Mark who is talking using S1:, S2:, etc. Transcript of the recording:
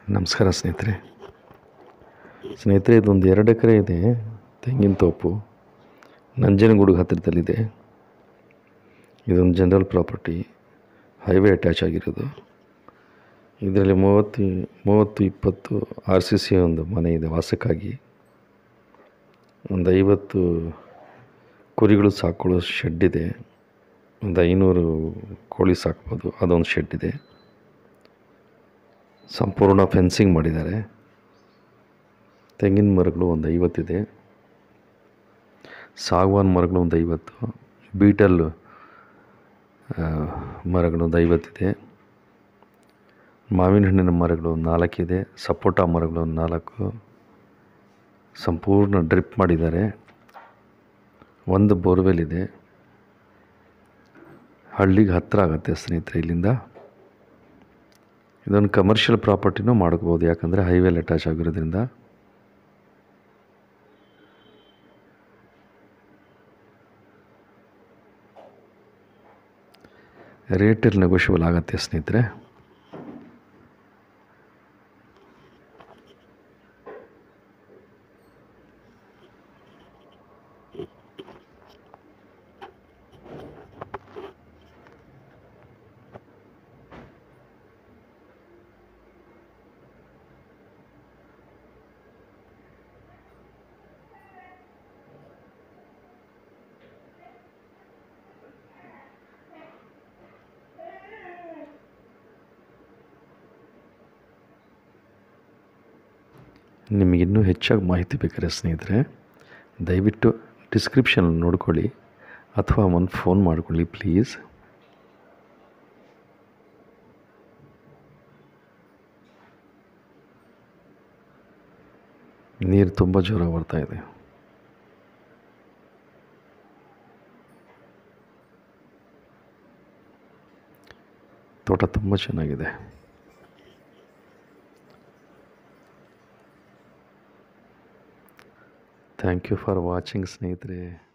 S1: ನಮಸ್ಕಾರ ಸ್ನೇಹಿತರೆ ಸ್ನೇಹಿತರೆ ಇದೊಂದು ಎರಡು ಎಕರೆ ಇದೆ ತೆಂಗಿನ ತೋಪು ನಂಜನಗೂಡು ಹತ್ತಿರದಲ್ಲಿದೆ ಇದೊಂದು ಜನರಲ್ ಪ್ರಾಪರ್ಟಿ ಹೈವೇ ಅಟ್ಯಾಚ್ ಆಗಿರೋದು ಇದರಲ್ಲಿ ಮೂವತ್ತು ಮೂವತ್ತು ಇಪ್ಪತ್ತು ಆರ್ ಸಿ ಸಿ ಒಂದು ಮನೆ ಇದೆ ವಾಸಕ್ಕಾಗಿ ಒಂದು ಐವತ್ತು ಕುರಿಗಳು ಸಾಕೊಳ್ಳೋ ಶೆಡ್ ಇದೆ ಒಂದು ಐನೂರು ಕೋಳಿ ಸಾಕ್ಬೋದು ಅದೊಂದು ಶೆಡ್ ಇದೆ ಸಂಪೂರ್ಣ ಫೆನ್ಸಿಂಗ್ ಮಾಡಿದ್ದಾರೆ ತೆಂಗಿನ ಮರಗಳು ಒಂದು ಐವತ್ತಿದೆ ಸಾಗವಾನ್ ಮರಗಳು ಒಂದು ಐವತ್ತು ಬೀಟಲ್ ಆ, ಮರಗಳು ಒಂದು ಐವತ್ತಿದೆ ಮಾವಿನ ಹಣ್ಣಿನ ಮರಗಳು ಒಂದು ನಾಲ್ಕಿದೆ ಸಪೋಟ ಮರಗಳು ಒಂದು ನಾಲ್ಕು ಸಂಪೂರ್ಣ ಡ್ರಿಪ್ ಮಾಡಿದ್ದಾರೆ ಒಂದು ಬೋರ್ವೆಲ್ ಇದೆ ಹಳ್ಳಿಗೆ ಹತ್ತಿರ ಆಗುತ್ತೆ ಸ್ನೇಹಿತರೆ ಇಲ್ಲಿಂದ ಇದೊಂದು ಕಮರ್ಷಿಯಲ್ ಪ್ರಾಪರ್ಟಿನೂ ಮಾಡ್ಕೋಬೋದು ಯಾಕಂದರೆ ಹೈವೇಲಿ ಅಟ್ಯಾಚ್ ಆಗಿರೋದ್ರಿಂದ ರೇಟಲ್ಲಿ ನೆಗೋಷಿಯಬಲ್ ಆಗುತ್ತೆ ಸ್ನೇಹಿತರೆ ನಿಮಗಿನ್ನೂ ಹೆಚ್ಚಾಗಿ ಮಾಹಿತಿ ಬೇಕಾದ್ರೆ ಸ್ನೇಹಿತರೆ ದಯವಿಟ್ಟು ಡಿಸ್ಕ್ರಿಪ್ಷನ್ ನೋಡ್ಕೊಳ್ಳಿ ಅಥವಾ ಒಂದು ಫೋನ್ ಮಾಡ್ಕೊಳ್ಳಿ ಪ್ಲೀಸ್ ನೀರು ತುಂಬ ಜೋರ ಬರ್ತಾ ಇದೆ ತೋಟ ತುಂಬ ಚೆನ್ನಾಗಿದೆ ಥ್ಯಾಂಕ್ ಯು ಫಾರ್ ವಾಚಿಂಗ್ ಸ್ನೇಹಿತರೆ